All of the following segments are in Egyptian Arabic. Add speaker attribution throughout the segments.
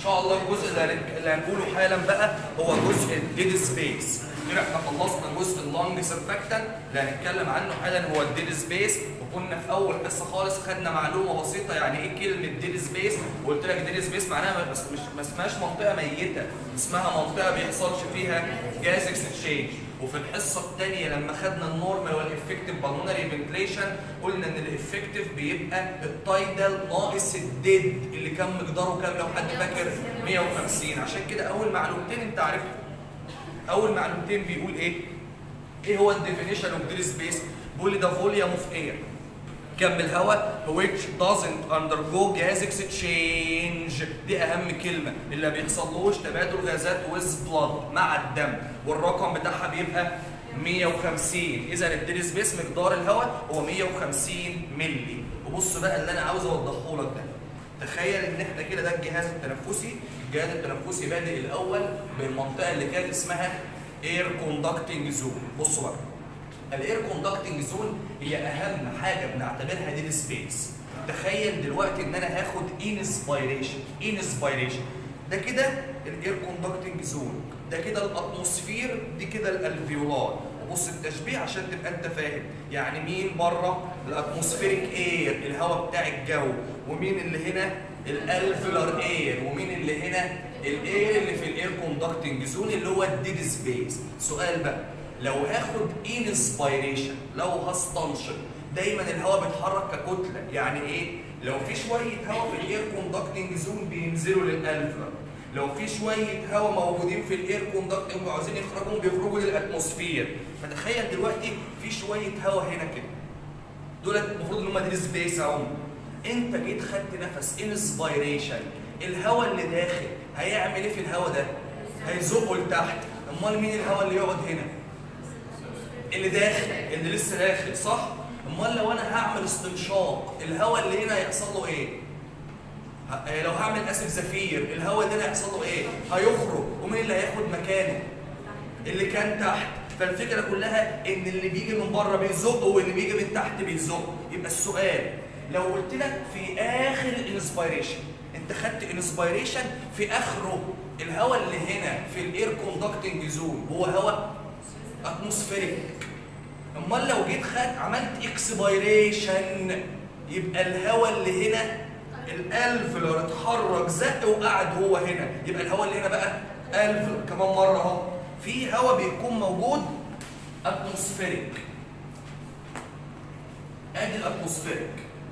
Speaker 1: شاء الله الجزء اللي هن- اللي هنقوله حالا بقى هو جزء الديد سبيس كده احنا خلصنا جزء اللونج سيرفكتنت اللي هنتكلم عنه حالا هو الديد سبيس وكنا في اول حصه خالص خدنا معلومه بسيطه يعني ايه كلمه ديد سبيس وقلت لك ديد سبيس معناها بس مش ما اسمهاش منطقه ميته اسمها منطقه بيحصلش فيها جاز اكسشينج وفي الحصه الثانيه لما خدنا النورمال والافكتيف بالمونري فنتليشن قلنا ان الافكتيف بيبقى التايدال ناقص الديد اللي كان مقداره كام لو حد فاكر 150 عشان كده اول معلومتين انت عرفتهم اول معلومتين بيقول ايه ايه هو الديفينيشن اوف ديد سبيس بيقول لي ده فوليوم اوف اير كم الهواء which doesn't undergo gas exchange دي اهم كلمه اللي ما بيحصلوش تبادل غازات with blood مع الدم والرقم بتاعها بيبقى 150 اذا الديد سبيس مقدار الهواء هو 150 مللي وبص بقى اللي انا عاوز اوضحه لك ده تخيل ان احنا كده ده الجهاز التنفسي الجهاز التنفسي بادئ الاول بالمنطقه اللي كانت اسمها اير كوندكتنج زون بصوا بقى الاير كوندكتنج زون هي اهم حاجه بنعتبرها دي سبيس تخيل دلوقتي ان انا هاخد انسبيريشن انسبيريشن ده كده الاير كوندكتنج زون ده كده الاتموسفير دي كده الالفيولار بص التشبيه عشان تبقى انت فاهم يعني مين بره الاتموسفيريك اير الهواء بتاع الجو ومين اللي هنا الالفيولار اير ومين اللي هنا الاير اللي في الاير كوندكتنج زون اللي هو الديد سبيس سؤال بقى لو هاخد انسبيريشن لو هستنشق دايما الهواء بيتحرك ككتله يعني ايه لو في شويه هواء في الاير كوندكتنج زون بينزلوا للالفيولار لو في شويه هواء موجودين في الاير كوندكتنج وعاوزين يخرجوا بيخرجوا للاتموسفير فتخيل دلوقتي في شويه هواء هنا كده دول المفروض ان هم دي سبيس اهو انت جيت خدت نفس انسبيريشن الهواء اللي داخل هيعمل ايه في الهواء ده هيزقه لتحت امال مين الهواء اللي يقعد هنا اللي داخل اللي لسه داخل صح امال لو انا هعمل استنشاق الهواء اللي هنا هيحصل له ايه ه- لو هعمل اسف زفير الهواء اللي هنا هيحصل له ايه هيخرج ومين اللي هياخد مكانه اللي كان تحت فالفكره كلها ان اللي بيجي من بره بيزق واللي بيجي من تحت بيزق يبقى السؤال لو قلت لك في اخر الانسبيريشن انت خدت انسبيريشن في اخره الهواء اللي هنا في الاير كوندكتنج زون هو هواء اتموسفيريك امال لو جيت خد عملت اكسبيريشن يبقى الهواء اللي هنا الالفلر اتحرك زق وقعد هو هنا يبقى الهواء اللي هنا بقى الفلر كمان مره اهو في هواء بيكون موجود اتموسفيريك ادي الاتموسفيريك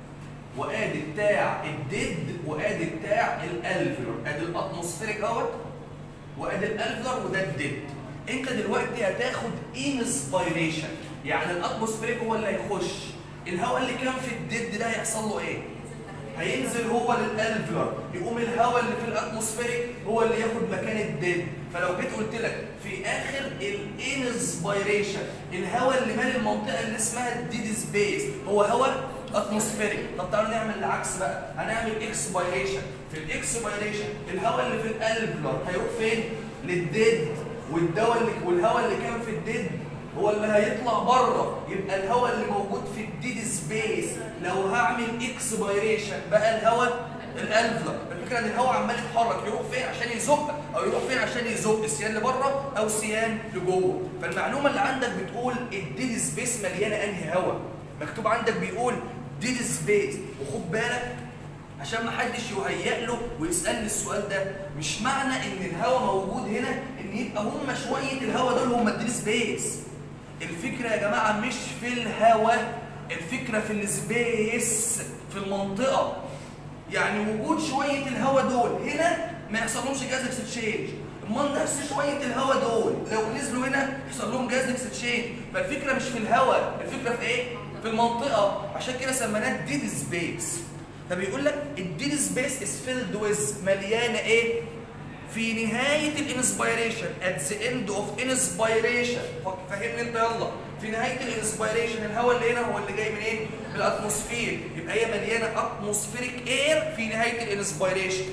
Speaker 1: وادي بتاع الديد وادي بتاع الالفلر ادي الاتموسفيريك اهوت وادي الالفلر وده الديد انت دلوقتي هتاخد انسبيريشن يعني الاتموسفيريك هو اللي هيخش الهواء اللي كان في الديد ده هيحصل له ايه هينزل هو للالفلر يقوم الهواء اللي في الاتموسفيريك هو اللي ياخد مكان الديد فلو جيت قلت لك في اخر الانسبيريشن الهواء اللي مال المنطقه اللي اسمها الديد سبيس هو هواء اتموسفيريك طب تعالوا نعمل العكس بقى هنعمل اكسبيريشن في الاكسبيريشن الهواء اللي في الالفلر هيروح فين للديد والدواء اللي والهواء اللي كان في الديد هو اللي هيطلع بره يبقى الهواء اللي موجود في الديد سبيس لو هعمل اكسبيريشن بقى الهواء الالفلر الفكره ان الهواء عمال يتحرك يروح فين عشان يزق او يروح فين عشان يزق سيان لبره او سيان لجوه فالمعلومه اللي عندك بتقول الديد سبيس مليانه انهي هواء مكتوب عندك بيقول ديد سبيس وخد بالك عشان ما حدش يهيأ له ويسألني السؤال ده مش معنى ان الهواء موجود هنا ان يبقى هم شويه الهواء دول هم الديد سبيس الفكره يا جماعه مش في الهواء الفكره في السبيس في المنطقه يعني وجود شويه الهواء دول هنا ما يحصلهمش جاز اكسشينج امال نفس شويه الهواء دول لو نزلوا هنا يحصل لهم جاز اكسشينج فالفكره مش في الهواء الفكره في ايه في المنطقه عشان كده سميناه ديد سبيس فبيقول لك الديد سبيس از فيلد ويز مليانه ايه في نهايه الانسبيريشن ات ذا اند اوف انسبيريشن فهمني انت يلا في نهايه الانسبيريشن الهواء اللي هنا هو اللي جاي منين من الاتموسفير يبقى هي مليانه اتموسفيريك اير في نهايه الانسبيريشن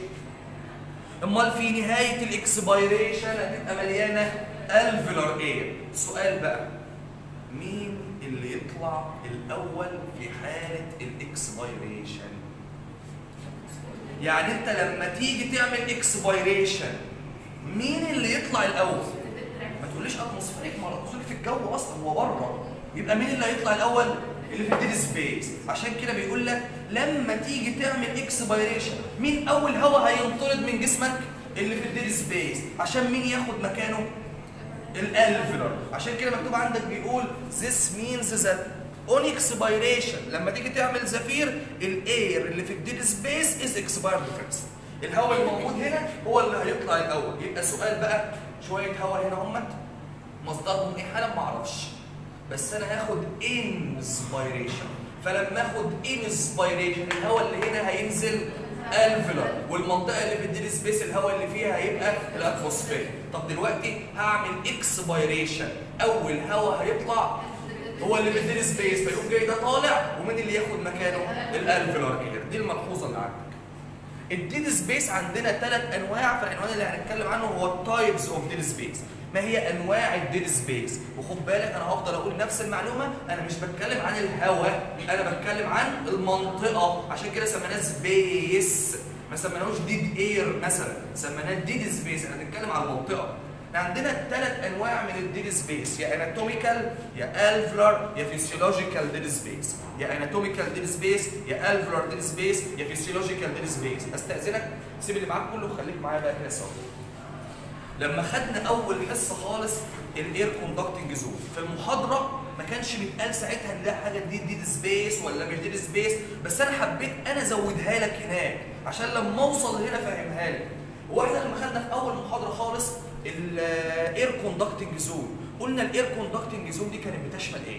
Speaker 1: امال في نهايه الاكسبيريشن هتبقى مليانه الفيلر اير سؤال بقى مين اللي يطلع الاول في حاله الاكسبيريشن يعني انت لما تيجي تعمل اكسبيريشن مين اللي يطلع الاول ما تقوليش اتموسفيريك ما الاتموسفيريك في الجو اصلا هو بره يبقى مين اللي هيطلع الاول اللي في الديد سبيس عشان كده بيقول لك لما تيجي تعمل اكسبيريشن مين اول هواء هينطرد من جسمك اللي في الديد سبيس عشان مين ياخد مكانه الالفلر عشان كده مكتوب عندك بيقول this means that on expiration لما تيجي تعمل زفير الاير اللي في الديد سبيس is expired first الهواء الموجود هنا هو اللي هيطلع الاول يبقى سؤال بقى شويه هواء هنا همت مصدرهم ايه حالا ما اعرفش بس انا هاخد انسبيريشن فلما اخد انسبيريشن الهواء اللي هنا هينزل الفيلر والمنطقه اللي في الديد سبيس الهواء اللي فيها هيبقى الاتموسفير طب دلوقتي هعمل اكسبيريشن اول هواء هيطلع هو اللي في الديد سبيس فيقوم جاي ده طالع ومين اللي ياخد مكانه الالفيلر اير دي الملحوظه اللي عندك الديد سبيس عندنا ثلاث انواع فالعنوان اللي هنتكلم عنه هو التايبس اوف ديد سبيس ما هي انواع الديد سبيس وخد بالك انا هفضل اقول نفس المعلومه انا مش بتكلم عن الهواء انا بتكلم عن المنطقه عشان كده سميناه سبيس ما سميناهوش ديد اير مثلا سميناه ديد سبيس انا بنتكلم على المنطقه عندنا ثلاث انواع من الديد سبيس يا اناتوميكال يا الفلر يا فيسيولوجيكال ديد سبيس يا اناتوميكال ديد سبيس يا الفلر ديد سبيس يا فيسيولوجيكال ديد سبيس استاذنك سيب اللي معاك كله وخليك معايا بقى كده سوا لما خدنا اول حصه خالص الاير كوندكتنج زون في المحاضره ما كانش بيتقال ساعتها ان ده حاجه دي ديد سبيس ولا مش ديد سبيس بس انا حبيت انا ازودها لك هناك عشان لما اوصل هنا فاهمها لك هو احنا لما خدنا في اول محاضره خالص الاير كوندكتنج زون قلنا الاير كوندكتنج زون دي كانت بتشمل ايه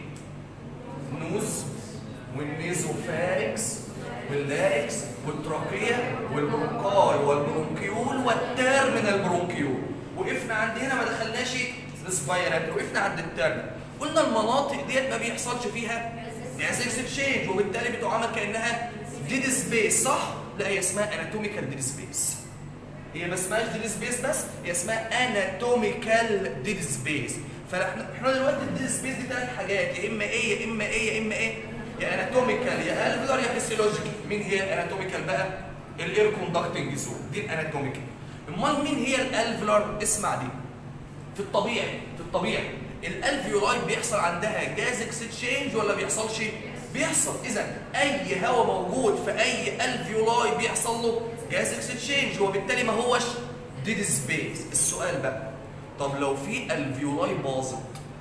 Speaker 1: نوز والنيزوفاركس واللاركس والتراكيه والبرونكاي والبرونكيول والتيرمينال برونكيول وقفنا عند هنا ما دخلناش ريسبيرات وقفنا عند التيرمينال قلنا المناطق ديت ما بيحصلش فيها جازكس تشينج وبالتالي بتعامل كانها ديد سبيس صح؟ لا هي اسمها اناتوميكال ديد سبيس هي ما اسمهاش ديد سبيس بس هي اسمها اناتوميكال ديد سبيس فاحنا احنا دلوقتي الديد سبيس دي ثلاث حاجات يا اما ايه يا اما ايه يا اما ايه يا اناتوميكال يا الفلر يا فيسيولوجيكال مين هي الاناتوميكال بقى الاير كوندكتنج زون دي الاناتوميكال امال مين هي الالفلر اسمع دي في الطبيعي في الطبيعي الالفيولاي بيحصل عندها جاز اكسشينج ولا بيحصلش بيحصل اذا اي هواء موجود في اي الفيولاي بيحصل له جاز اكسشينج وبالتالي ما هوش ديد سبيس السؤال بقى طب لو في الفيولاي باظت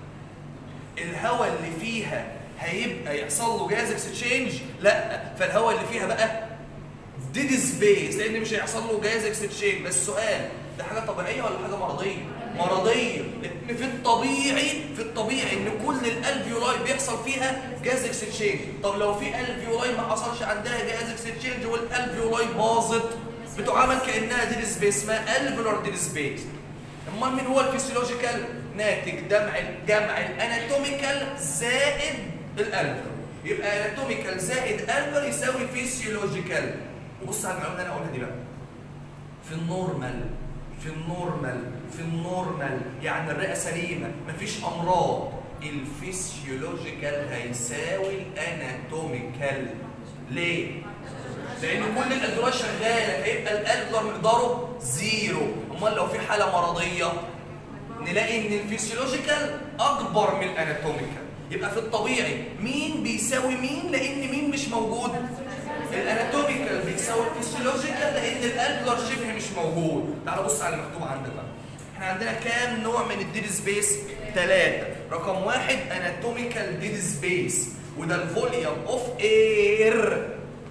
Speaker 1: الهواء اللي فيها هيبقى يحصل له جاز اكسشينج لا فالهواء اللي فيها بقى ديد سبيس لان مش هيحصل له جاز اكسشينج بس السؤال ده حاجه طبيعيه ولا حاجه مرضيه مرضيه لان في الطبيعي في الطبيعي ان كل الالفيولاي بيحصل فيها جاز اكسشينج طب لو في الفيولاي ما حصلش عندها جاز اكسشينج والالفيولاي باظت بتعامل كانها ديد سبيس اسمها الفيولار ديد سبيس امال مين هو الفسيولوجيكال ناتج جمع جمع الاناتوميكال زائد الالفر يبقى اناتوميكال زائد الفر يساوي فيسيولوجيكال وبص على المعلومه اللي انا هقولها دي بقى في النورمال في النورمال في النورمال يعني الرئه سليمه مفيش امراض الفسيولوجيكال هيساوي الاناتوميكال ليه؟ لان كل الادويه شغاله فيبقى الالفر مقداره زيرو امال لو في حاله مرضيه نلاقي ان الفسيولوجيكال اكبر من الاناتوميكال يبقى في الطبيعي مين بيساوي مين لان مين مش موجود الاناتوميكال بيساوي الفسيولوجيكال لان الالفر شبه مش موجود تعال بص على المكتوب عندك بقى احنا عندنا كام نوع من الديد سبيس ثلاثة رقم واحد اناتوميكال ديد سبيس وده الفوليوم اوف اير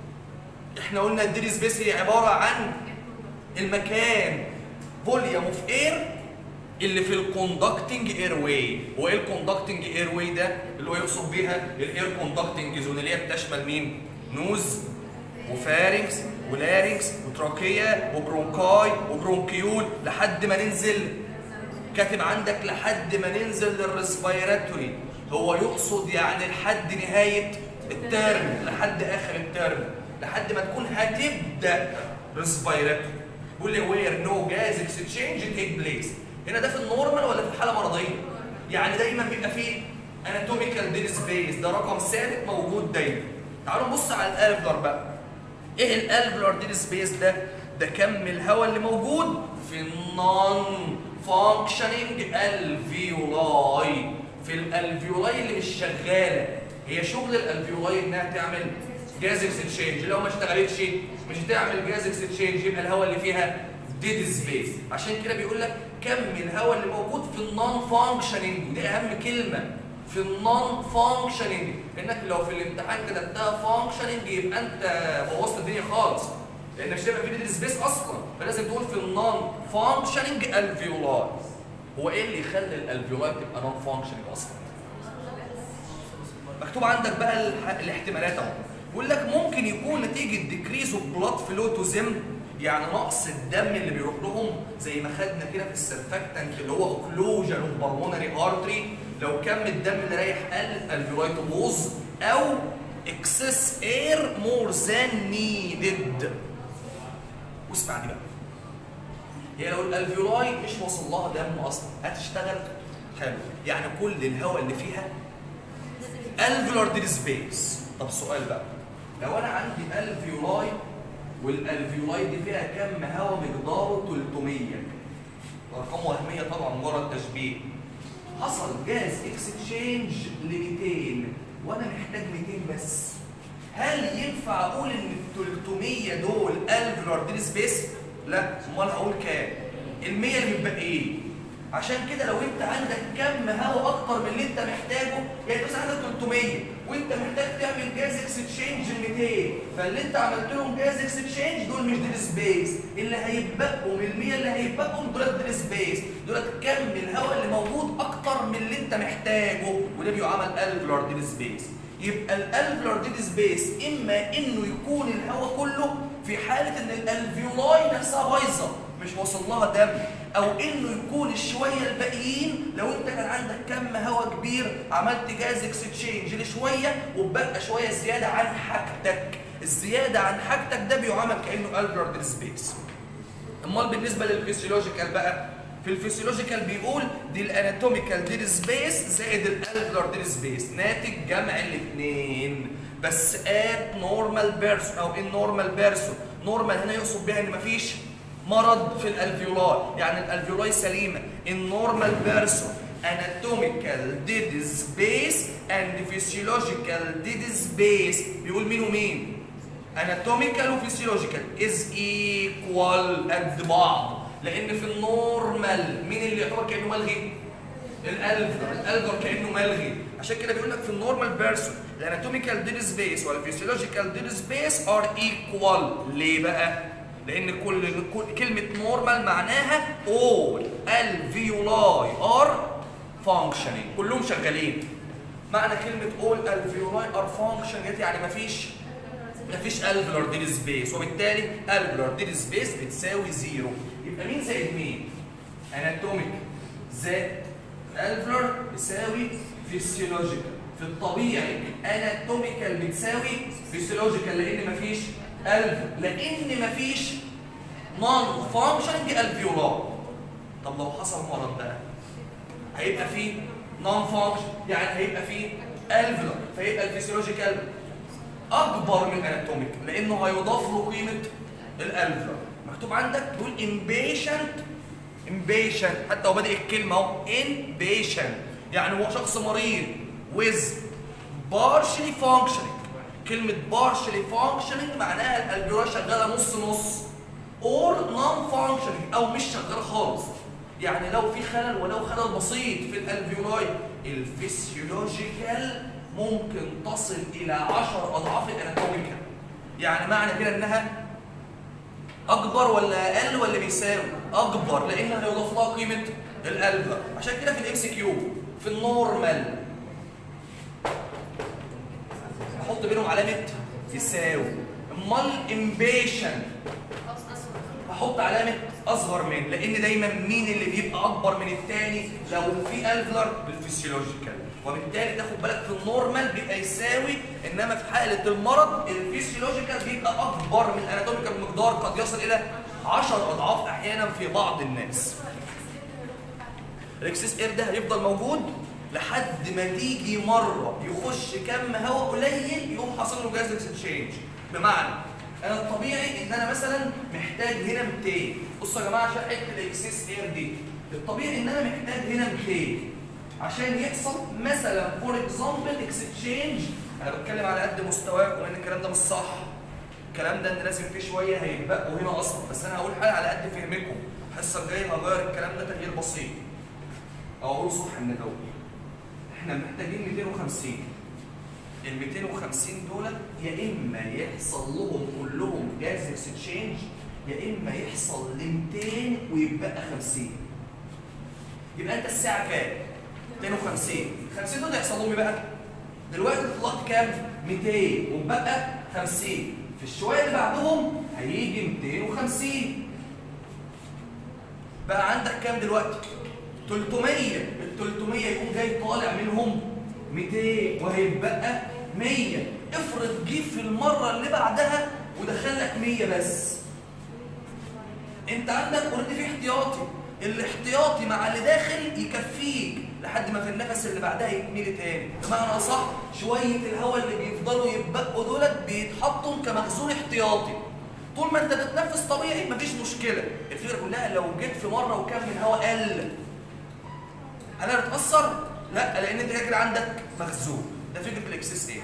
Speaker 1: احنا قلنا الديد سبيس هي عبارة عن المكان فوليوم اوف اير اللي في الكوندكتنج اير واي هو ايه الكوندكتنج اير واي ده اللي هو يقصد بيها الاير كوندكتنج زون اللي هي بتشمل مين نوز وفارنكس ولارنكس وتراكيه وبرونكاي وبرونكيول لحد ما ننزل كاتب عندك لحد ما ننزل للريسبيراتوري هو يقصد يعني لحد نهايه الترم لحد اخر الترم لحد ما تكون هتبدا ريسبيراتوري يقول لي وير نو جاز اكسشينج تيك بليس هنا ده في النورمال ولا في الحاله مرضيه يعني دايما بيبقى فيه اناتوميكال ديل سبيس ده رقم ثابت موجود دايما تعالوا نبص على الالفلر بقى ايه الالفيولار ديد سبيس ده ده كم الهواء اللي موجود في النون فانكشننج الفيولاي في الالفيولاي اللي مش شغاله هي شغل الالفيولاي انها تعمل جاز اكسشينج لو ما اشتغلتش مش هتعمل جاز اكسشينج يبقى الهواء اللي فيها ديد سبيس عشان كده بيقول لك كم الهواء اللي موجود في النون فانكشننج دي اهم كلمه في النون فانكشننج انك لو في الامتحان كتبتها فانكشننج يبقى انت بوظت الدنيا خالص لان مش هتبقى في ديد سبيس اصلا فلازم تقول في النون فانكشننج الفيولاي هو ايه اللي يخلي الالفيولاي تبقى نون فانكشننج اصلا مكتوب عندك بقى الح- الاحتمالات اهو بيقول لك ممكن يكون نتيجه ديكريز اوف بلاد فلو تو زم يعني نقص الدم اللي بيروح لهم زي ما خدنا كده في السرفاكتنت اللي هو اوكلوجن اوف بالمونري ارتري لو كم الدم اللي رايح قل الفيولاي تبوظ او اكسس اير مور ذان نيدد واسمع دي بقى هي لو الالفيولاي مش واصل لها دم اصلا هتشتغل حلو يعني كل الهواء اللي فيها الفيولار ديد سبيس طب سؤال بقى لو انا عندي الفيولاي والالفيولاي دي فيها كم هواء مقداره 300 ارقام وهميه طبعا مجرد تشبيه حصل جاز اكسشينج ل 200 وانا محتاج 200 بس هل ينفع اقول ان ال 300 دول الفيولار ديد سبيس لا امال هقول كام ال 100 اللي متبقيين عشان كده لو انت عندك كم هواء اكتر من اللي انت محتاجه يعني مثلا عندك 300 وانت محتاج تعمل جاز اكسشينج ل 200 فاللي انت عملت لهم جاز اكسشينج دول مش ديل سبيس اللي هيتبقوا من ال 100 اللي هيتبقوا دول ديل سبيس دول كم الهواء اللي موجود اكتر من اللي انت محتاجه وده بيعمل الفلار ديل سبيس يبقى الالفلار ديد سبيس اما انه يكون الهواء كله في حاله ان الالفيولاي نفسها بايظه مش واصل لها دم او انه يكون الشويه الباقيين لو انت كان عندك كم هواء كبير عملت جاز اكسشينج لشويه وبقى شويه زياده عن حاجتك الزياده عن حاجتك ده بيعامل كانه الفلار ديد سبيس امال بالنسبه للفسيولوجيكال بقى في الفسيولوجيكال بيقول دي الاناتوميكال ديد سبيس زائد الالفلر ديد سبيس ناتج جمع الاثنين بس ات نورمال بيرسون او ان نورمال بيرسون نورمال هنا يقصد بيها ان مفيش مرض في الالفيولاي يعني الالفيولاي سليمه ان نورمال بيرسون anatomical dead space and physiological dead space بيقول مين ومين اناتوميكال وفيسيولوجيكال از ايكوال قد بعض لان في النورمال مين اللي يعتبر كانه ملغي الالفر الالفر كانه ملغي عشان كده بيقول لك في النورمال بيرسون الاناتوميكال ديد سبيس والفيسيولوجيكال ديد سبيس ار ايكوال ليه بقى لان كل كل- كلمه نورمال معناها all الفيولاي ار فانكشنينج كلهم شغالين معنى كلمه all الفيولاي ار فانكشنينج يعني مفيش مفيش الفلر ديد سبيس وبالتالي الفلر ديد سبيس بتساوي زيرو يبقى مين زائد مين؟ اناتوميك زائد الفلر بيساوي فيسيولوجيكال في الطبيعي اناتوميكال بتساوي فيسيولوجيكال لان مفيش الف لان مفيش نون فانكشنج الفيولار طب لو حصل مرض بقى هيبقى فيه نون فانكشن يعني هيبقى فيه الفلر فيبقى الفيسيولوجيكال اكبر من اناتوميك لانه هيضاف له قيمه الالفا مكتوب عندك بيقول امبيشنت امبيشنت حتى هو بادئ الكلمه اهو امبيشنت يعني هو شخص مريض with partially functioning كلمه partially functioning معناها الالفيولا شغاله نص نص or non functioning او مش شغاله خالص يعني لو في خلل ولو خلل بسيط في الالفيولاي الفسيولوجيكال ممكن تصل الى 10 اضعاف الاناتوميكال يعني معنى كده انها اكبر ولا اقل ولا بيساوي اكبر لان هيضاف لها قيمه الالفا عشان كده في الاكس كيو في النورمال احط بينهم علامه يساوي امال امبيشن هحط علامه اصغر من لان دايما مين اللي بيبقى اكبر من الثاني لو في الفلر بالفسيولوجيكال وبالتالي تاخد بالك في النورمال بيبقى يساوي انما في حاله المرض الفسيولوجيكال بيبقى اكبر من الاناتوميكال مقدار قد يصل الى 10 اضعاف احيانا في بعض الناس الاكسس اير ده هيفضل موجود لحد ما تيجي مره يخش كم هواء قليل يقوم حاصل له جاز اكسشينج بمعنى انا الطبيعي ان انا مثلا محتاج هنا 200 بصوا يا جماعه عشان حته الاكسس اير دي الطبيعي ان انا محتاج هنا 200 عشان يحصل مثلا فور اكزامبل اكسشينج انا بتكلم على قد مستواكم لان الكلام ده مش صح الكلام ده ان لازم فيه شويه هيتبقوا هنا اصلا بس انا هقول حاجه على قد فهمكم الحصه الجايه هغير الكلام ده تغيير بسيط او اقول صح من الاول احنا محتاجين 250 ال 250 دول يا اما يحصل لهم كلهم جاز اكسشينج يا اما يحصل ل 200 ويبقى 50 يبقى انت الساعه كام 250 50 دول يحصل لهم ايه بقى دلوقتي طلعت كام 200 وبقى 50 في الشويه اللي بعدهم هيجي 250 بقى عندك كام دلوقتي 300 ال 300 يقوم جاي طالع منهم 200 وهيبقى 100 افرض جه في المره اللي بعدها ودخل لك 100 بس انت عندك اوريدي في احتياطي الاحتياطي مع اللي داخل يكفيك لحد ما في النفس اللي بعدها يتملي تاني بمعنى اصح شويه الهواء اللي بيفضلوا يتبقوا دولت بيتحطوا كمخزون احتياطي طول ما انت بتتنفس طبيعي مفيش مشكله الفكره كلها لو جيت في مره وكم من هواء قل انا بتاثر لا لان انت كده عندك مخزون ده فكره الاكسس ايه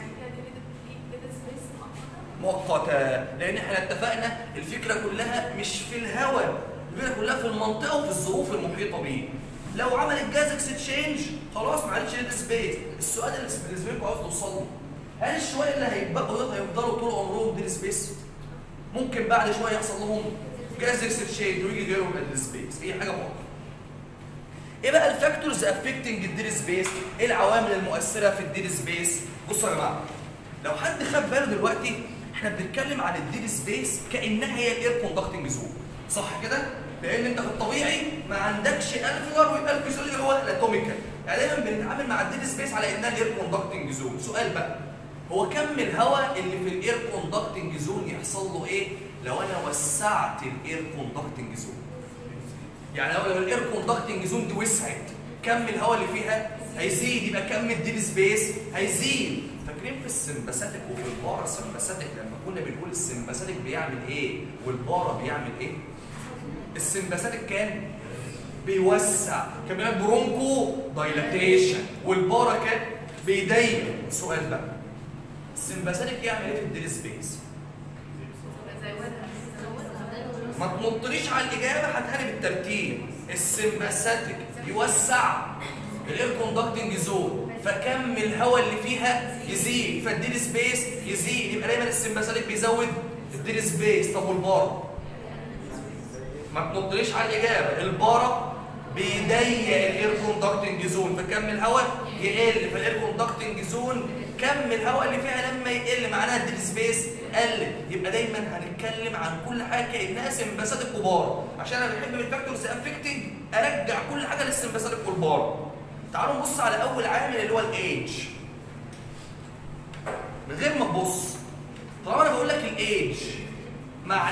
Speaker 1: مؤقتة لأن احنا اتفقنا الفكرة كلها مش في الهواء الفكرة كلها في المنطقة وفي الظروف المحيطة بيه لو عمل الجاز اكسشينج خلاص ما عادش ليه سبيس السؤال اللي بالنسبة لكم عاوز توصل له هل الشوية اللي هيتبقوا دول هيفضلوا طول عمرهم دي سبيس؟ ممكن بعد شوية يحصل لهم جاز اكسشينج ويجي غيرهم السبيس هي حاجة مؤقتة ايه بقى الفاكتورز افكتنج الدير سبيس؟ ايه العوامل المؤثرة في الدير سبيس؟ بصوا يا جماعة لو حد خد باله دلوقتي احنا بنتكلم عن الديل سبيس كانها هي الاير كوندكتنج زون صح كده لان انت في الطبيعي ما عندكش الفلر والالفيسول اللي هو الاتوميكال يعني دايما بنتعامل مع الديل سبيس على انها الاير كوندكتنج زون سؤال بقى هو كم الهواء اللي في الاير كوندكتنج زون يحصل له ايه لو انا وسعت الاير كوندكتنج زون يعني لو الاير كوندكتنج زون دي وسعت كم الهواء اللي فيها هيزيد يبقى كم الديل سبيس هيزيد فاكرين في السمباثيك وفي البارا سمباثيك لما كنا بنقول السمباثيك بيعمل ايه والبارا بيعمل ايه السمباثيك كان بيوسع كان بيعمل برونكو دايلاتيشن والبارا كان بيضيق سؤال بقى السمباثيك يعمل ايه في الديل سبيس ما تنطليش على الاجابه هاتها بالترتيب السمباثيك يوسع الاير كوندكتنج زون فكم الهواء اللي فيها يزيد فالديل سبيس يزيد يبقى دايما السمباثيك بيزود الديل سبيس طب والبارا ما تنطليش على الاجابه البارا بيضيق الاير كوندكتنج زون فكم الهواء يقل فالاير كوندكتنج زون كم الهواء اللي فيها لما يقل معناها الديل سبيس قلت يبقى دايما هنتكلم عن كل حاجه كانها سمباثيك وبارا عشان انا بحب بالفاكتورز افكتنج ارجع كل حاجه للسمباثيك والبارا تعالوا نبص على اول عامل اللي هو الايدج من غير ما تبص طالما انا بقول لك الايدج مع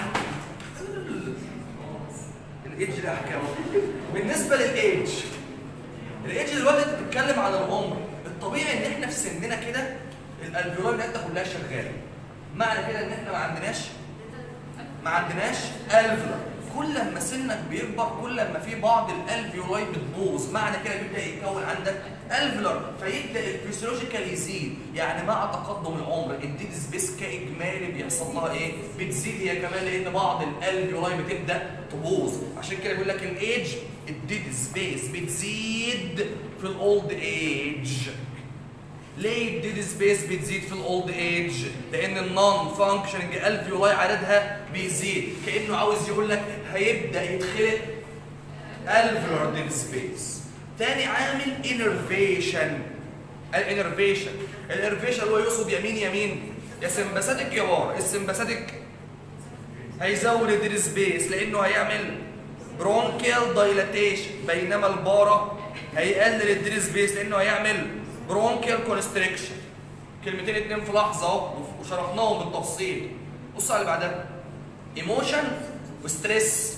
Speaker 1: الايدج ده احكام بالنسبه للايدج الايدج دلوقتي انت بتتكلم عن العمر الطبيعي ان احنا في سننا كده الالفيولاي بتاعتنا كلها شغاله معنى كده ان احنا ما عندناش ما عندناش الفيولاي كل ما سنك بيكبر كل ما في بعض الالفيولاي بتبوظ معنى كده بيبدا يتكون عندك الفيولار فيبدا الفسيولوجيكال يزيد يعني مع تقدم العمر الديد سبيس كاجمالي بيحصل لها ايه بتزيد هي كمان لان بعض الالفيولاي بتبدا تبوظ عشان كده بيقول لك الايدج الديد سبيس بتزيد في الاولد ايج ليه الديد سبيس بتزيد في الاولد ايج؟ لان النون فانكشننج الفيولاي عددها بيزيد كانه عاوز يقول لك هيبدا يتخلق الفيولار ديد سبيس. تاني عامل انرفيشن الانرفيشن الانرفيشن اللي هو يقصد يمين يمين يا سمباثيك يا بار السمباثيك هيزود الديد سبيس لانه هيعمل برونكيال دايلاتيشن بينما البارا هيقلل الديد سبيس لانه هيعمل برونكيال كونستريكشن كلمتين اتنين في لحظه اهو وشرحناهم بالتفصيل بص على اللي بعدها ايموشن وستريس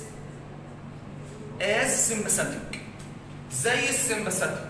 Speaker 1: از سمباثيك زي السمباثيك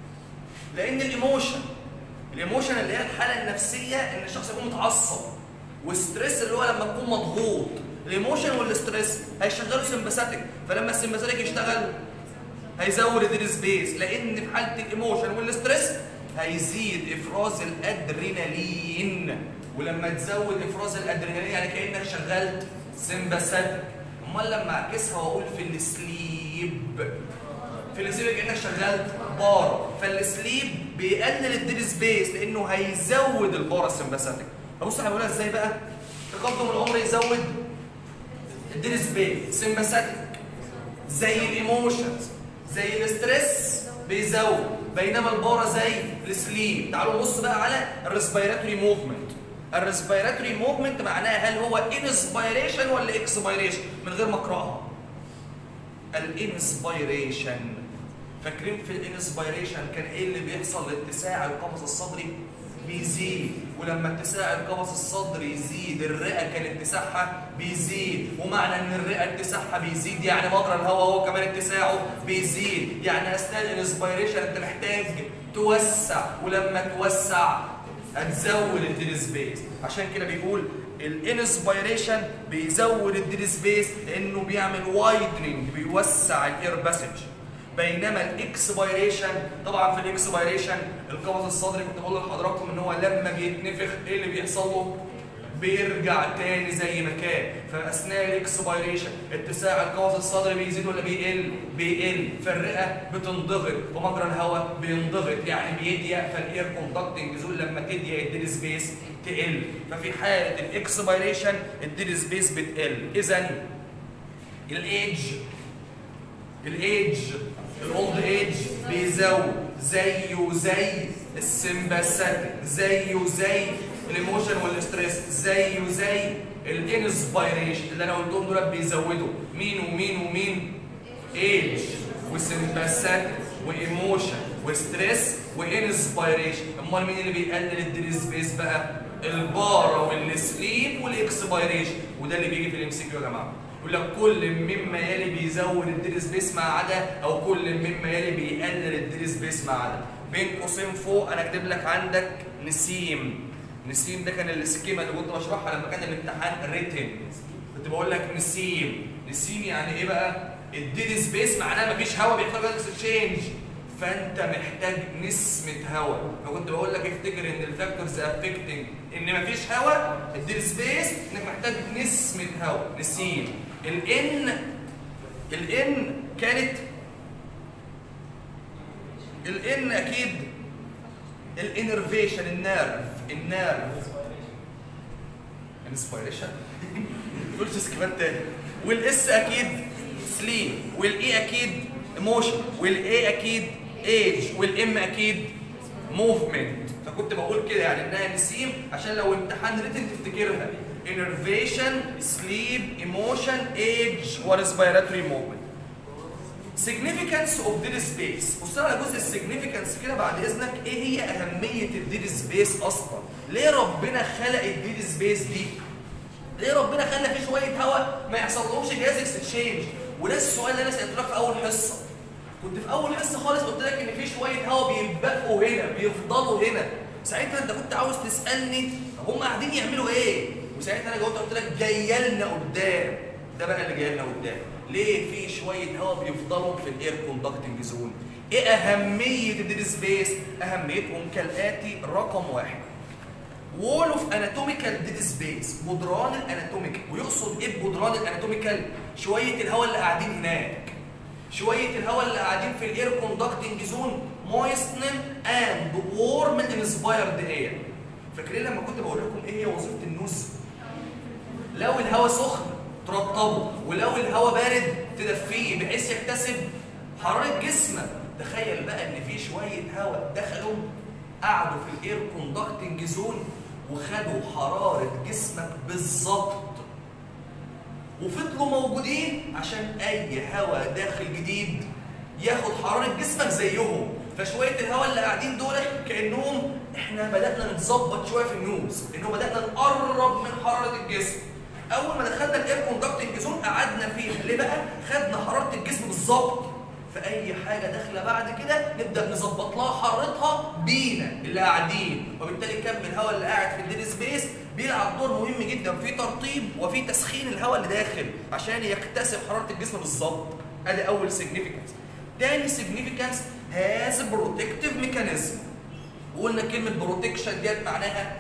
Speaker 1: لان الايموشن الايموشن اللي هي الحاله النفسيه ان الشخص يكون متعصب والستريس اللي هو لما تكون مضغوط الايموشن والستريس هيشغلوا سمباثيك فلما السمباثيك يشتغل هيزود الديد سبيس لان في حاله الايموشن والستريس هيزيد افراز الادرينالين ولما تزود افراز الادرينالين يعني كانك شغلت سمباثيك امال لما اعكسها واقول في السليب في السليب كانك شغلت بار فالسليب بيقلل الديد سبيس لانه هيزود البارا سمباثيك ابص هنقولها ازاي بقى تقدم العمر يزود الديد سبيس سمباثيك زي الايموشنز زي الاستريس بيزود بينما البارا زي السليب تعالوا نبص بقى على الريسبيراتوري موفمنت الريسبيراتوري موفمنت معناها هل هو انسبيريشن ولا اكسبيريشن من غير ما اقراها الانسبيريشن فاكرين في الانسبيريشن كان ايه اللي بيحصل لاتساع القفص الصدري بيزيد ولما اتساع القفص الصدري يزيد الرئه كان اتساعها بيزيد ومعنى ان الرئه اتساعها بيزيد يعني مجرى الهواء هو كمان اتساعه بيزيد يعني اثناء الانسبيريشن انت محتاج توسع ولما توسع هتزود الديد سبيس عشان كده بيقول الانسبيريشن بيزود الديد سبيس لانه بيعمل وايدنينج بيوسع الاير باسج بينما الاكسبيريشن طبعا في الاكسبيريشن القفص الصدري كنت بقول لحضراتكم ان هو لما بيتنفخ ايه اللي بيحصل له؟ بيرجع تاني زي ما كان فاثناء الاكسبيريشن اتساع القفص الصدري بيزيد ولا بيقل؟ بيقل فالرئه بتنضغط ومجرى الهواء بينضغط يعني بيضيق فالاير كوندكتنج زون لما تضيق الديد سبيس تقل ففي حاله الاكسبيريشن الديد سبيس بتقل اذا الايدج الايدج الاولد ايدج بيزود زيه زي السمباثيك زيه زي الايموشن والستريس زيه زي الانسبيريشن اللي انا قلتهم دول بيزودوا مين ومين ومين ايدج وسمباثيك وايموشن وستريس وانسبيريشن امال مين اللي بيقلل الديد سبيس بقى البارا والسليب والاكسبيريشن وده اللي بيجي في الام سي كيو يا جماعه يقول لك كل مما يلي بيزود الديد سبيس ما عدا او كل مما يلي بيقلل الديد سبيس ما عدا بين قوسين فوق انا كاتب لك عندك نسيم نسيم ده كان السكيما اللي كنت بشرحها لما كان الامتحان ريتن كنت بقول لك نسيم نسيم يعني ايه بقى الديد سبيس معناها مفيش هواء بيحصل اكسشينج فانت محتاج نسمه هواء فكنت بقول لك افتكر ان الفاكتورز افكتنج ان مفيش هواء الديد سبيس انك محتاج نسمه هواء نسيم الان الان كانت الان اكيد الانرفيشن النيرف النيرف انسبيريشن تقولش سكيبات تاني والاس اكيد سليب والاي اكيد ايموشن والاي اكيد ايج والام اكيد موفمنت فكنت بقول كده يعني انها نسيم عشان لو امتحان ريتن تفتكرها innervation sleep emotion age وريسبيراتوري movement significance of dead space بص على جزء السيجنيفيكانس كده بعد اذنك ايه هي اهميه الديد سبيس اصلا ليه ربنا خلق الديد سبيس دي ليه ربنا خلى فيه شويه هواء ما يحصلهمش جهاز اكستشينج وده السؤال اللي انا سالته لك في اول حصه كنت في اول حصه خالص قلت لك ان في شويه هواء بيتبقوا هنا بيفضلوا هنا ساعتها انت كنت عاوز تسالني طب هم قاعدين يعملوا ايه وساعتها انا جاوبت قلت لك جايه لنا قدام ده بقى اللي جاي لنا قدام ليه في شويه هواء بيفضلوا في الاير كوندكتنج زون ايه اهميه الديد سبيس اهميتهم كالاتي رقم واحد وول اوف اناتوميكال ديد سبيس جدران الاناتوميكال ويقصد ايه بجدران الاناتوميكال شويه الهواء اللي قاعدين هناك شويه الهواء اللي قاعدين في الاير كوندكتنج زون مويستنن اند وورم انسبايرد اير فاكرين لما كنت بقول لكم ايه هي وظيفه النوز لو الهواء سخن ترطبه ولو الهواء بارد تدفيه بحيث يكتسب حراره جسمك تخيل بقى ان في شويه هواء دخلوا قعدوا في الاير كوندكتنج زون وخدوا حراره جسمك بالظبط وفضلوا موجودين عشان اي هواء داخل جديد ياخد حراره جسمك زيهم فشويه الهواء اللي قاعدين دول كانهم احنا بدانا نتظبط شويه في النوز انه بدانا نقرب من حراره الجسم اول ما دخلنا الاير كوندكتنج زون قعدنا فيها ليه بقى خدنا حراره الجسم بالظبط فاي حاجه داخله بعد كده نبدا نظبط لها حرارتها بينا اللي قاعدين وبالتالي كم الهواء اللي قاعد في الديد سبيس بيلعب دور مهم جدا في ترطيب وفي تسخين الهواء اللي داخل عشان يكتسب حراره الجسم بالظبط ادي اول سيجنيفيكانس تاني سيجنيفيكانس هاز بروتكتيف ميكانيزم وقلنا كلمه بروتكشن ديت معناها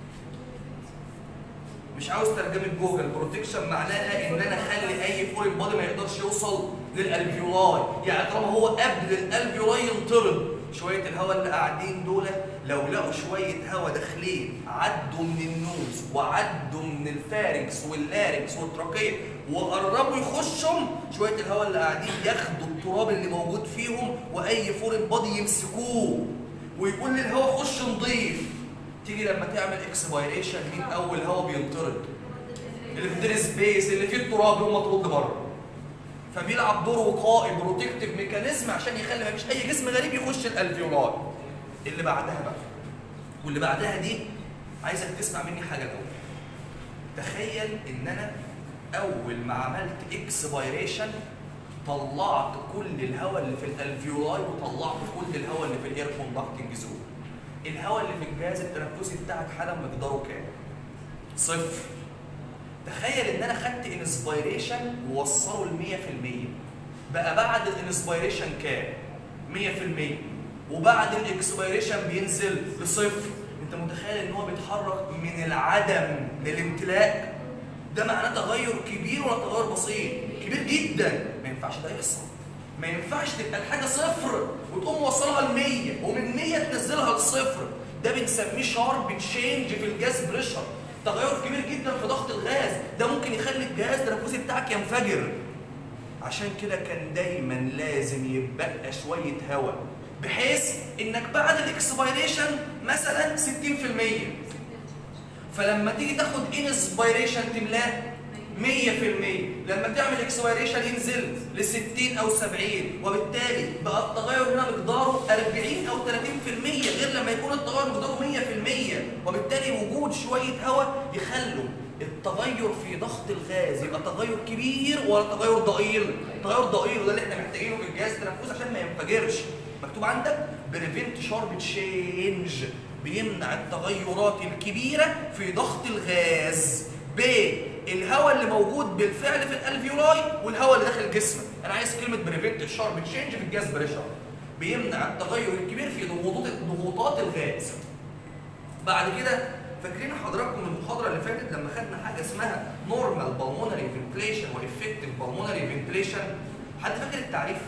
Speaker 1: مش عاوز ترجمه جوجل بروتكشن معناها ان انا اخلي اي فورين بادي ما يقدرش يوصل للالفيولاي يعني طالما هو قبل الالفيولاي ينطرد شويه الهواء اللي قاعدين دول لو لقوا شويه هواء داخلين عدوا من النوز وعدوا من الفارنكس واللارنكس والتراكيه وقربوا يخشهم شويه الهواء اللي قاعدين ياخدوا التراب اللي موجود فيهم واي فورين بادي يمسكوه ويقول للهواء خش نضيف تيجي لما تعمل اكسبيريشن مين اول هواء بينطرد اللي في الدير سبيس اللي فيه التراب يقوم مطرود بره فبيلعب دور وقائي بروتكتيف ميكانيزم عشان يخلي ما فيش اي جسم غريب يخش الالفيولار اللي بعدها بقى واللي بعدها دي عايزك تسمع مني حاجه الاول تخيل ان انا اول ما عملت اكسبيريشن طلعت كل الهواء اللي في الالفيولاي وطلعت كل الهواء اللي في الاير كوندكتنج زون الهواء اللي في الجهاز التنفسي بتاعك حالا مقداره كام؟ صفر تخيل ان انا خدت انسبيريشن ووصله ل 100% بقى بعد الانسبيريشن كام؟ 100% وبعد الاكسبيريشن بينزل لصفر انت متخيل ان هو بيتحرك من العدم للامتلاء ده معناه تغير كبير ولا تغير بسيط كبير جدا ما ينفعش ده يحصل ما ينفعش تبقى الحاجه صفر وتقوم موصلها ل 100 ومن 100 تنزلها لصفر ده بنسميه شارب تشينج في الجاز بريشر تغير كبير جدا في ضغط الغاز ده ممكن يخلي الجهاز التنفسي بتاعك ينفجر عشان كده كان دايما لازم يبقى شويه هواء بحيث انك بعد الاكسبيريشن مثلا 60% فلما تيجي تاخد انسبيريشن تملاه 100% لما تعمل اكسبيريشن ينزل ل 60 او 70 وبالتالي بقى التغير هنا مقداره 40 او 30% غير لما يكون التغير مقداره 100% وبالتالي وجود شويه هواء يخلوا التغير في ضغط الغاز يبقى تغير كبير ولا تغير ضئيل؟ تغير ضئيل وده اللي احنا محتاجينه في الجهاز التنفسي عشان ما ينفجرش مكتوب عندك بريفنت شارب تشينج بيمنع التغيرات الكبيره في ضغط الغاز بين الهواء اللي موجود بالفعل في الالفيولاي والهواء اللي داخل جسمك انا عايز كلمه بريفنت شارب تشينج في الجاز بريشر بيمنع التغير الكبير في ضغوطات ضغوطات الغاز بعد كده فاكرين حضراتكم المحاضره اللي فاتت لما خدنا حاجه اسمها نورمال بالمونري فنتليشن وافكتيف بالمونري فنتليشن حد فاكر التعريف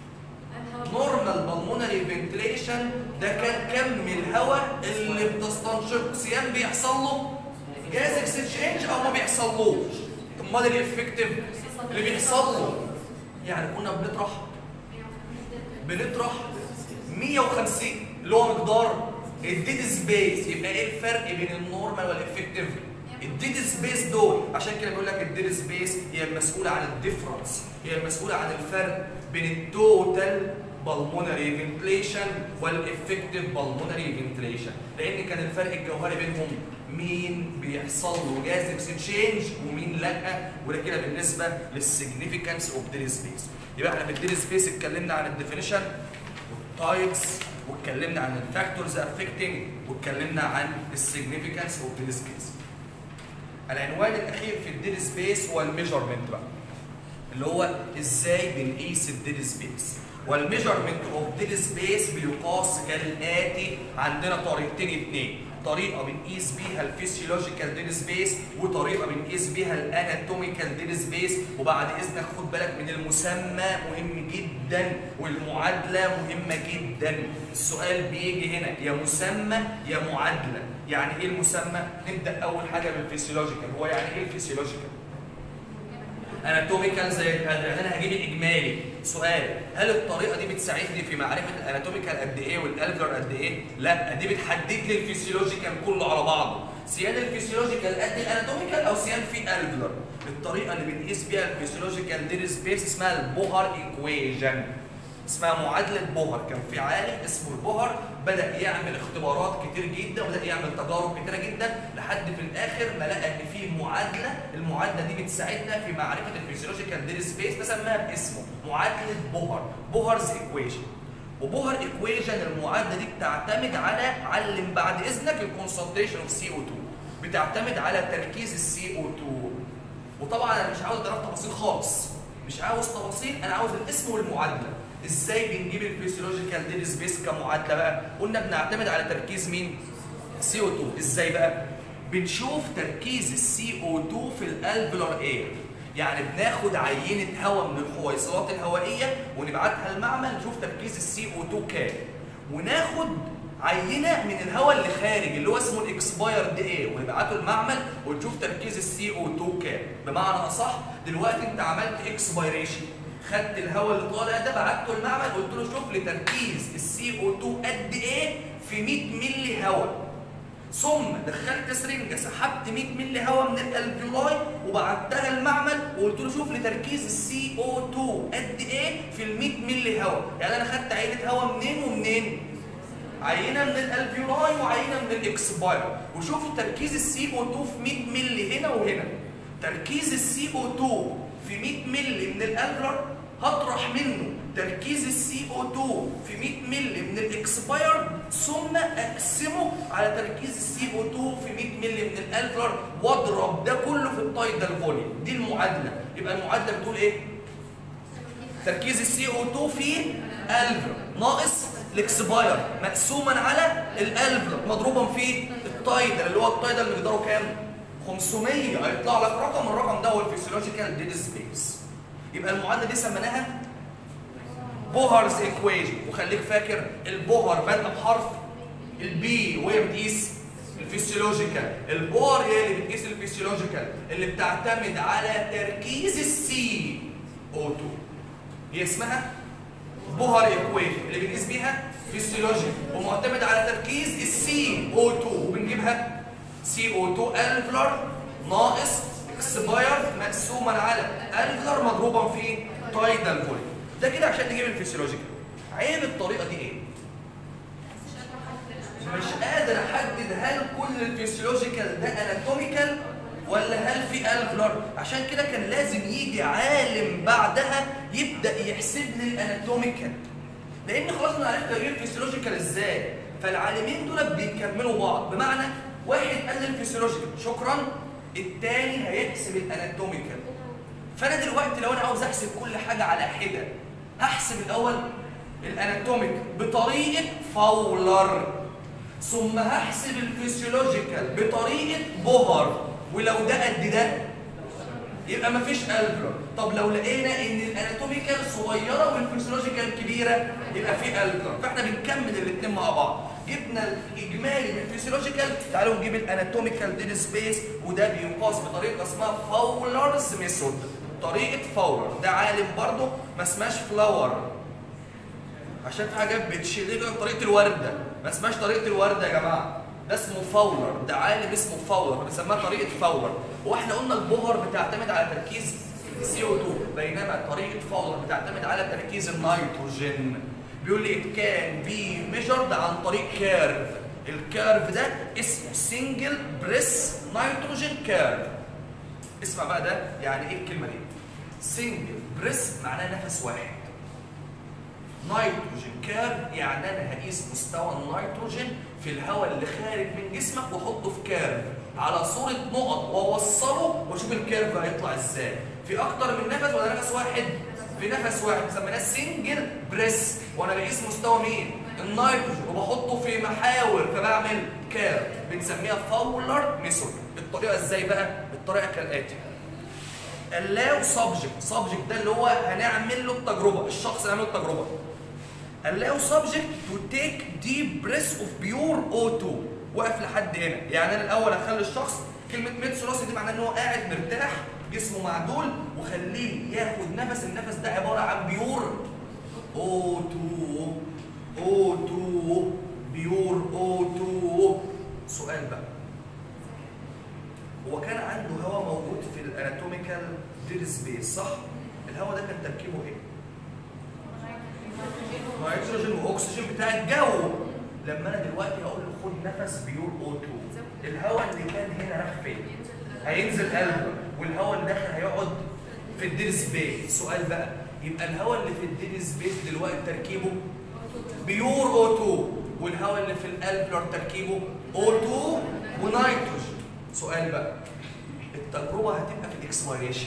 Speaker 1: نورمال بالمونري فنتليشن ده كان كم الهواء اللي بتستنشقه سيان بيحصل له جاز اكسشينج او ما بيحصلوش امال الافكتيف اللي بيحصل له يعني كنا بنطرح بنطرح 150 اللي هو مقدار الديد سبيس يبقى ايه الفرق بين النورمال والافكتيف الديد سبيس دول عشان كده بيقول لك الديد سبيس هي المسؤوله عن الديفرنس هي المسؤوله عن الفرق بين التوتال بالمونري فنتليشن والافكتيف بالمونري فنتليشن لان كان الفرق الجوهري بينهم مين بيحصل له جاز اكسشينج ومين لا وده كده بالنسبه للسيجنيفيكانس اوف ديل سبيس يبقى احنا في الديل سبيس اتكلمنا عن الديفينيشن والتايبس واتكلمنا عن الفاكتورز افكتنج واتكلمنا عن السيجنيفيكانس اوف ديل سبيس العنوان الاخير في الديل سبيس هو الميجرمنت بقى اللي هو ازاي بنقيس الديل سبيس والميجرمنت اوف ديل سبيس بيقاس كالاتي عندنا طريقتين اتنين طريقه بنقيس بيها الفسيولوجيكال ديل سبيس وطريقه بنقيس بيها الاناتوميكال ديل سبيس وبعد اذنك خد بالك من المسمى مهم جدا والمعادله مهمه جدا السؤال بيجي هنا يا مسمى يا معادله يعني ايه المسمى نبدا اول حاجه بالفسيولوجيكال هو يعني ايه الفسيولوجيكال اناتوميكال زي الهدر يعني انا هجيب الاجمالي سؤال هل الطريقه دي بتساعدني في معرفه الاناتوميكال قد ايه والالفر قد ايه لا دي بتحدد لي الفسيولوجيكال كله على بعضه سيان الفسيولوجيكال قد الاناتوميكال او سيان في الفر الطريقه اللي بنقيس بيها الفسيولوجيكال دير سبيس اسمها البوهر ايكويجن اسمها معادله بوهر كان في عالم اسمه البوهر بدا يعمل اختبارات كتير جدا وبدا يعمل تجارب كتيره جدا لحد في الاخر ما لقى ان في معادله المعادله دي بتساعدنا في معرفه الفسيولوجيكال ديل سبيس فسماها باسمه معادله بوهر بوهرز ايكويشن وبوهر ايكويشن المعادله دي بتعتمد على علم بعد اذنك الكونسنتريشن اوف سي او 2 بتعتمد على تركيز السي او 2 وطبعا انا مش عاوز دراسه تفاصيل خالص مش عاوز تفاصيل انا عاوز الاسم والمعادله ازاي بنجيب الفسيولوجيكال ديد سبيس كمعادله بقى قلنا بنعتمد على تركيز مين سي او 2 ازاي بقى بنشوف تركيز السي او 2 في الالفلر اير يعني بناخد عينه هواء من الحويصلات الهوائيه ونبعتها المعمل نشوف تركيز السي او 2 كام وناخد عينه من الهواء اللي خارج اللي هو اسمه الاكسباير دي ايه ونبعته المعمل ونشوف تركيز السي او 2 كام بمعنى اصح دلوقتي انت عملت اكسبيريشن خدت الهواء اللي طالع ده بعته المعمل قلت له شوف لي تركيز السي او 2 قد ايه في 100 مللي هواء ثم دخلت سرنجه سحبت 100 مللي هواء من الالفيولاي وبعتها المعمل وقلت له شوف لي تركيز السي او 2 قد ايه في ال 100 مللي هواء يعني انا خدت عينه هواء منين ومنين عينه من الالفيولاي وعينه من الاكسباير وشوفوا تركيز السي او 2 في 100 مللي هنا وهنا تركيز السي او 2 في 100 مللي من الالفلر هطرح منه تركيز السي او 2 في 100 مللي من الاكسباير ثم اقسمه على تركيز السي او 2 في 100 مللي من الالفلر واضرب ده كله في التايدال فوليوم دي المعادله يبقى المعادله بتقول ايه تركيز السي او 2 في الفلر ناقص الاكسباير مقسوما على الالفلر مضروبا في التايدال اللي هو التايدال مقداره كام 500 هيطلع لك رقم الرقم ده هو الفسيولوجيكال ديد سبيس يبقى المعادله دي سميناها بوهرز ايكويشن وخليك فاكر البوهر بادئه بحرف البي وهي بتقيس الفسيولوجيكال البور هي اللي بتقيس الفسيولوجيكال اللي بتعتمد على تركيز السي او 2 هي اسمها بوهر ايكويشن اللي بنقيس بيها فسيولوجيكال ومعتمد على تركيز السي او 2 وبنجيبها سي او 2 الفلر ناقص اكسباير مقسوما على الفلر مضروبا في تايدال فوليوم ده كده عشان نجيب الفسيولوجيكال عيب الطريقه دي ايه مش قادر احدد هل كل الفسيولوجيكال ده اناتوميكال ولا هل في الفلر عشان كده كان لازم يجي عالم بعدها يبدا يحسب لي الاناتوميكال لان خلاص انا عرفت اجيب الفسيولوجيكال ازاي فالعالمين دول بيكملوا بعض بمعنى واحد قال لي الفسيولوجيكال شكرا التاني هيحسب الاناتوميكال فانا دلوقتي لو انا عاوز احسب كل حاجه على حده هحسب الاول الاناتوميك بطريقه فاولر ثم هحسب الفسيولوجيكال بطريقه بوهر ولو ده قد ده يبقى مفيش الفلر طب لو لقينا ان الاناتوميكال صغيره والفسيولوجيكال كبيره يبقى في الفلر فاحنا بنكمل الاثنين مع بعض جبنا الاجمالي من الفسيولوجيكال تعالوا نجيب الاناتوميكال ديد سبيس وده بيقاس بطريقه اسمها فاولرز ميثود طريقه فاولر ده عالم برضه ما اسمهاش فلاور عشان في حاجات بتشيل طريقه الورده ما اسمهاش طريقه الورده يا جماعه ده اسمه فاولر ده عالم اسمه فاولر بنسميها طريقه فاولر واحنا قلنا البهر بتعتمد على تركيز سي او 2 بينما طريقه فاولر بتعتمد على تركيز النيتروجين بيقول لي it can be measured عن طريق كيرف الكيرف ده اسمه سنجل بريس نيتروجين كيرف اسمع بقى ده يعني ايه الكلمه دي سنجل بريس معناه نفس واحد نيتروجين كيرف يعني انا هقيس مستوى النيتروجين في الهواء اللي خارج من جسمك واحطه في كيرف على صوره نقط واوصله واشوف الكيرف هيطلع ازاي في اكتر من نفس ولا نفس واحد في نفس واحد سميناه سنجل بريس وانا بقيس مستوى مين النيتروجين وبحطه في محاور فبعمل كيرف بنسميها فاولر ميثود الطريقه ازاي بقى الطريقه كالاتي allow subject subject ده اللي هو هنعمل له التجربه الشخص اللي هيعمل له التجربه allow subject to take deep breath of pure O2 واقف لحد هنا يعني انا الاول هخلي الشخص كلمه ميد ثلاثي دي معناه ان هو قاعد مرتاح جسمه معدول وخليه ياخد نفس النفس ده عباره عن بيور O2 O2 بيور O2 سؤال بقى هو كان عنده هواء موجود في الاناتوميكال ديد سبيس صح؟ الهواء ده كان تركيبه ايه؟ نيتروجين واكسجين بتاع الجو لما انا دلوقتي هقول له خد نفس بيور او 2 الهواء اللي كان هنا راح فين؟ هينزل قلبه والهواء اللي داخل هيقعد في الديد سبيس سؤال بقى يبقى الهواء اللي في الديد سبيس دلوقتي تركيبه بيور او 2 والهواء اللي في الالفلر تركيبه او 2 ونيتروجين سؤال بقى التجربه هتبقى في الاكسبيريشن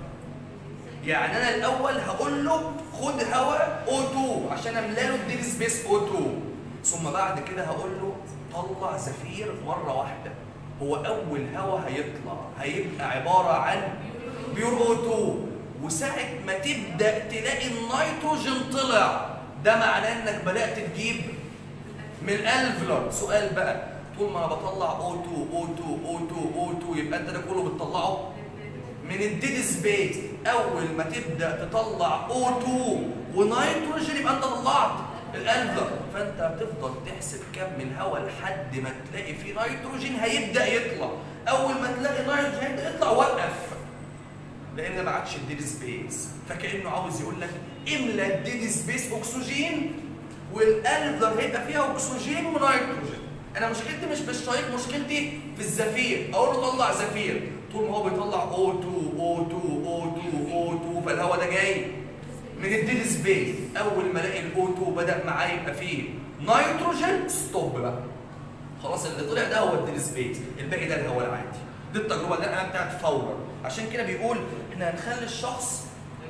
Speaker 1: يعني انا الاول هقول له خد هواء O2 عشان املى له الديد سبيس O2 ثم بعد كده هقول له طلع زفير مره واحده هو اول هواء هيطلع هيبقى عباره عن بيور O2 وساعه ما تبدا تلاقي النيتروجين طلع ده معناه انك بدات تجيب من الالفلر سؤال بقى طول ما انا بطلع O2 O2 O2 O2 يبقى انت ده كله بتطلعه من الديد سبيس اول ما تبدا تطلع O2 ونيتروجين يبقى انت طلعت الالفلر فانت هتفضل تحسب كم من هواء لحد ما تلاقي فيه نيتروجين هيبدا يطلع اول ما تلاقي نيتروجين هيبدا يطلع وقف لان ده ما عادش الديد سبيس فكانه عاوز يقول لك املى الديد سبيس اكسجين والالفلر هيبقى فيها اكسجين ونيتروجين انا مشكلتي مش في الشايط مشكلتي في الزفير اقول له طلع زفير طول ما هو بيطلع O2 O2 O2 O2 فالهواء ده جاي من الديد سبيس اول ما الاقي الاو 2 بدا معاه يبقى فيه نيتروجين ستوب بقى خلاص اللي طلع ده هو الديد سبيس الباقي ده الهواء العادي دي التجربه اللي انا بتاعت فورا عشان كده بيقول احنا هنخلي الشخص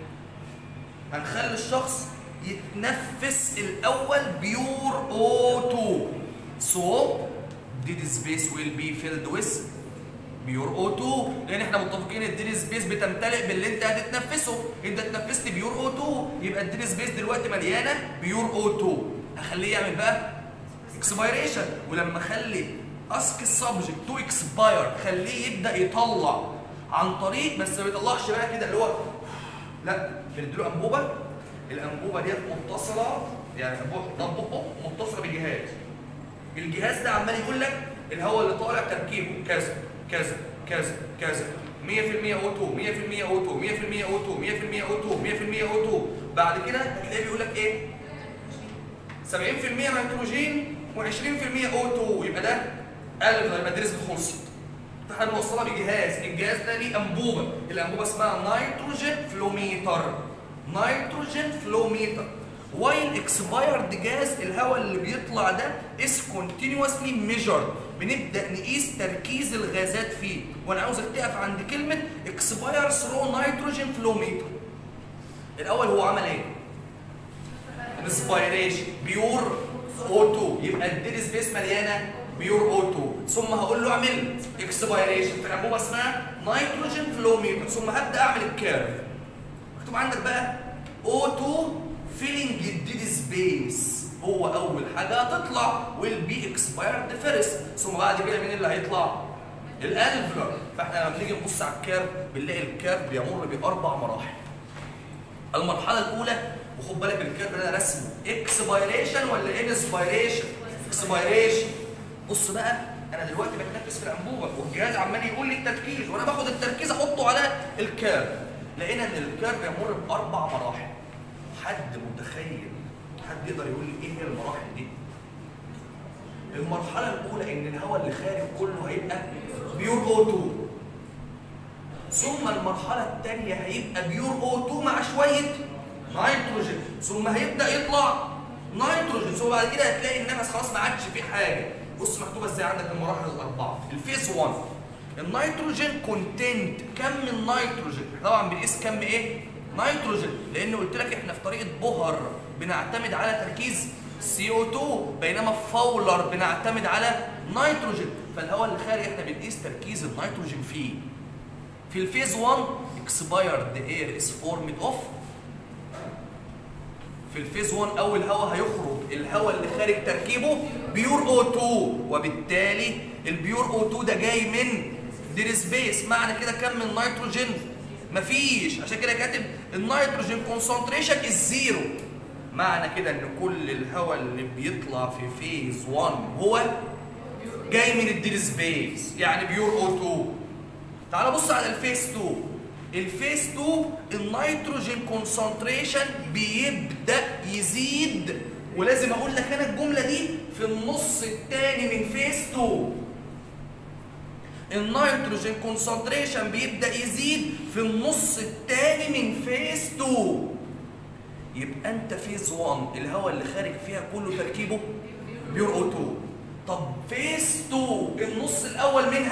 Speaker 1: هنخلي الشخص يتنفس الاول بيور O2 so dead space will be filled with بيور O2 لان احنا متفقين الديد سبيس بتمتلئ باللي انت هتتنفسه انت اتنفست بيور O2 يبقى الديد سبيس دلوقتي مليانه بيور O2 هخليه يعمل بقى اكسبيريشن ولما اخلي اسك السبجكت تو اكسباير خليه يبدا يطلع عن طريق بس ما بيطلعش بقى كده اللي هو لا بنديله انبوبه الانبوبه ديت متصله يعني انبوبه متصله بجهاز الجهاز ده عمال يقول لك الهواء اللي طالع تركيبه كذا كذا كذا كذا 100% O2 100% O2 100% O2 100% O2 100% O2 بعد كده هتلاقيه بيقول لك ايه 70% نيتروجين و20% O2 يبقى ده قلب يبقى الدرس خلصت فاحنا بنوصلها بجهاز الجهاز ده ليه انبوبه الانبوبه اسمها نيتروجين فلوميتر نيتروجين فلوميتر وايل اكسبايرد جاز الهواء اللي بيطلع ده از كونتينوسلي ميجرد بنبدا نقيس تركيز الغازات فيه وانا عاوزك تقف عند كلمه اكسباير ثرو نيتروجين فلوميتر الاول هو عمل ايه انسبيريشن بيور O2 يبقى الديد سبيس مليانه بيور O2 ثم هقول له اعمل اكسبيريشن في الانبوبه اسمها نيتروجين فلوميتر ثم هبدا اعمل الكيرف مكتوب عندك بقى O2 فيلينج الديد سبيس هو اول حاجه هتطلع ويل بي اكسبايرد فيرست ثم بعد كده مين اللي هيطلع الالفلر فاحنا لما بنيجي نبص على الكيرف بنلاقي الكيرف بيمر باربع مراحل المرحله الاولى وخد بالك الكيرف اللي انا رسمه اكسبيريشن ولا انسبيريشن اكسبيريشن بص بقى انا دلوقتي بتنفس في الانبوبه والجهاز عمال يقول لي التركيز وانا باخد التركيز احطه على الكيرف لقينا ان الكيرف يمر باربع مراحل حد متخيل حد يقدر يقول لي ايه هي المراحل دي المرحله الاولى ان الهواء اللي خارج كله هيبقى بيور O2 ثم المرحله الثانيه هيبقى بيور O2 مع شويه نيتروجين ثم هيبدا يطلع نيتروجين ثم بعد كده هتلاقي النفس خلاص ما عادش فيه حاجه بص مكتوبه ازاي عندك المراحل الاربعه الفيز 1 النيتروجين كونتنت كم النيتروجين طبعا بنقيس كم ايه نيتروجين لان قلت لك احنا في طريقه بهر بنعتمد على تركيز CO2 بينما في فولر بنعتمد على نيتروجين فالهواء اللي خارج احنا بنقيس تركيز النيتروجين فيه في الفيز 1 expired air is formed of في الفيز 1 اول هواء هيخرج الهواء اللي خارج تركيبه بيور O2 وبالتالي البيور O2 ده جاي من دير سبيس معنى كده كم من نيتروجين مفيش عشان كده كاتب النيتروجين كونسنتريشن الزيرو معنى كده ان كل الهواء اللي بيطلع في فيز 1 هو جاي من الدير سبيس يعني بيور O2 تعال بص على الفيز 2 الفيز 2 النيتروجين كونسنتريشن بيبدا يزيد ولازم اقول لك انا الجمله دي في النص الثاني من فيز 2 النيتروجين كونسنتريشن بيبدا يزيد في النص الثاني من فيز 2 يبقى انت فيز 1 الهواء اللي خارج فيها كله تركيبه بيور او 2 طب فيز 2 النص الاول منها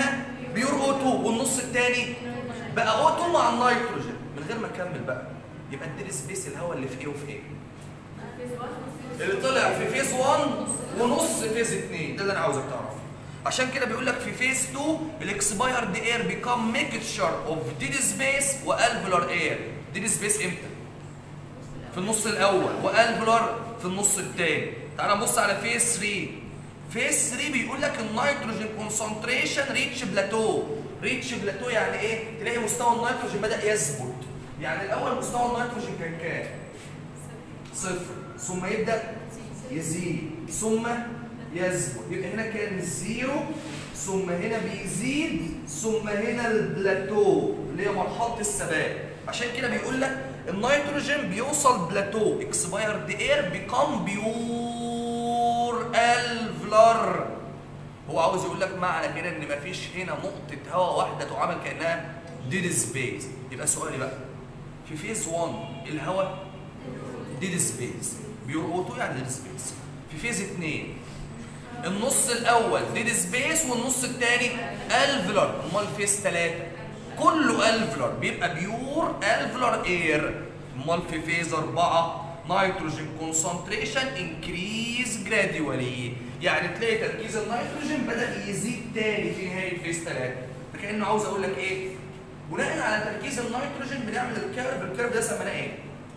Speaker 1: بيور او 2 والنص الثاني بقى او 2 مع النيتروجين من غير ما اكمل بقى يبقى الديد سبيس الهواء اللي في ايه وفي ايه اللي طلع في فيز 1 ونص فيز 2 ده اللي انا عاوزك تعرفه عشان كده بيقول لك في فيز 2 الاكسبايرد اير بيكام ميكتشر اوف ديد سبيس والفولار اير ديد سبيس امتى في النص الاول والفولار في النص الثاني تعال نبص على فيز 3 فيز 3 بيقول لك النيتروجين كونسنتريشن ريتش بلاتو ريتش بلاتو يعني ايه تلاقي مستوى النيتروجين بدا يثبت يعني الاول مستوى النيتروجين كان كام صفر ثم يبدا يزيد ثم يثبت يبقى هنا كان زيرو ثم هنا بيزيد ثم هنا البلاتو اللي هي مرحله الثبات عشان كده بيقول لك النيتروجين بيوصل بلاتو اكسبايرد اير بيكام بيور الفلر هو عاوز يقول لك معنى كده ان مفيش هنا نقطه هواء واحده تعامل كانها ديد سبيس يبقى سؤالي بقى في فيز 1 الهواء ديد سبيس بيور اوتو يعني ديد سبيس في فيز 2 النص الاول ديد سبيس والنص الثاني الفلر امال فيز 3 كله الفلر بيبقى بيور الفلر اير امال في فيز 4 نيتروجين كونسنتريشن انكريز جراديوالي يعني تلاقي تركيز النيتروجين بدا يزيد تاني في نهايه فيز 3 فكانه عاوز اقول لك ايه بناء على تركيز النيتروجين بنعمل الكيرف الكيرف ده سميناه ايه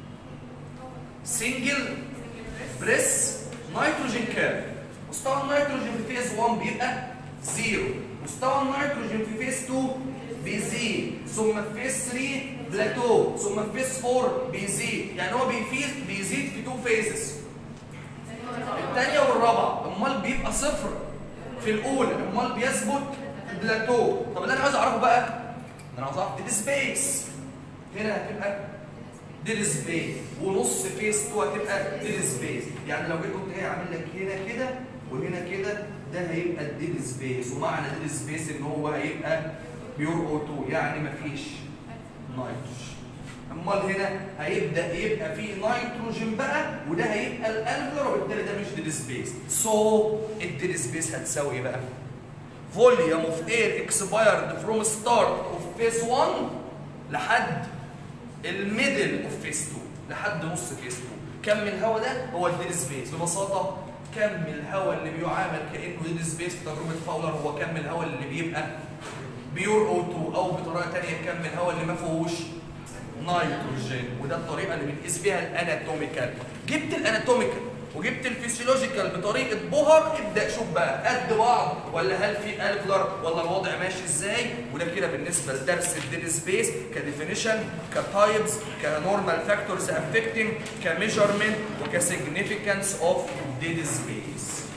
Speaker 1: سنجل بريس نيتروجين كيرف مستوى النيتروجين في فيز 1 بيبقى زيرو مستوى النيتروجين في فيز 2 بيزيد ثم في فيز 3 بلاتو ثم في فيز 4 بيزيد يعني هو بيفيز بيزيد في تو فيزز الثانيه والرابعه امال بيبقى صفر في الاولى امال بيثبت بلاتو طب اللي انا عايز اعرفه بقى انا عاوز اعرف ديد سبيس هنا هتبقى ديد سبيس ونص فيس 2 هتبقى ديد سبيس يعني لو جيت كنت ايه عامل لك هنا كده وهنا كده ده هيبقى الديد سبيس ومعنى ديد سبيس ان هو هيبقى بيور او 2 يعني مفيش نيتروجين امال هنا هيبدا يبقى فيه نيتروجين بقى وده هيبقى الالفلر وبالتالي ده مش ديد سبيس سو الديد سبيس هتساوي ايه بقى فوليوم اوف اير اكسبايرد فروم ستارت اوف فيز 1 لحد الميدل اوف فيز 2 لحد نص فيز 2 كم الهواء ده هو الديد سبيس ببساطه كم الهواء اللي بيعامل كانه ديد سبيس في تجربه فاولر هو كم الهواء اللي بيبقى بيور او 2 او بطريقه ثانيه كم الهواء اللي ما فيهوش نيتروجين وده الطريقه اللي بنقيس بيها الاناتوميكال جبت الاناتوميكال وجبت الفسيولوجيكال بطريقه بوهر ابدا شوف بقى قد بعض ولا هل في الفلر ولا الوضع ماشي ازاي وده كده بالنسبه لدرس الديد سبيس كديفينيشن كتايبس كنورمال فاكتورز افكتنج كميجرمنت وكسيجنيفيكانس اوف ديد سبيس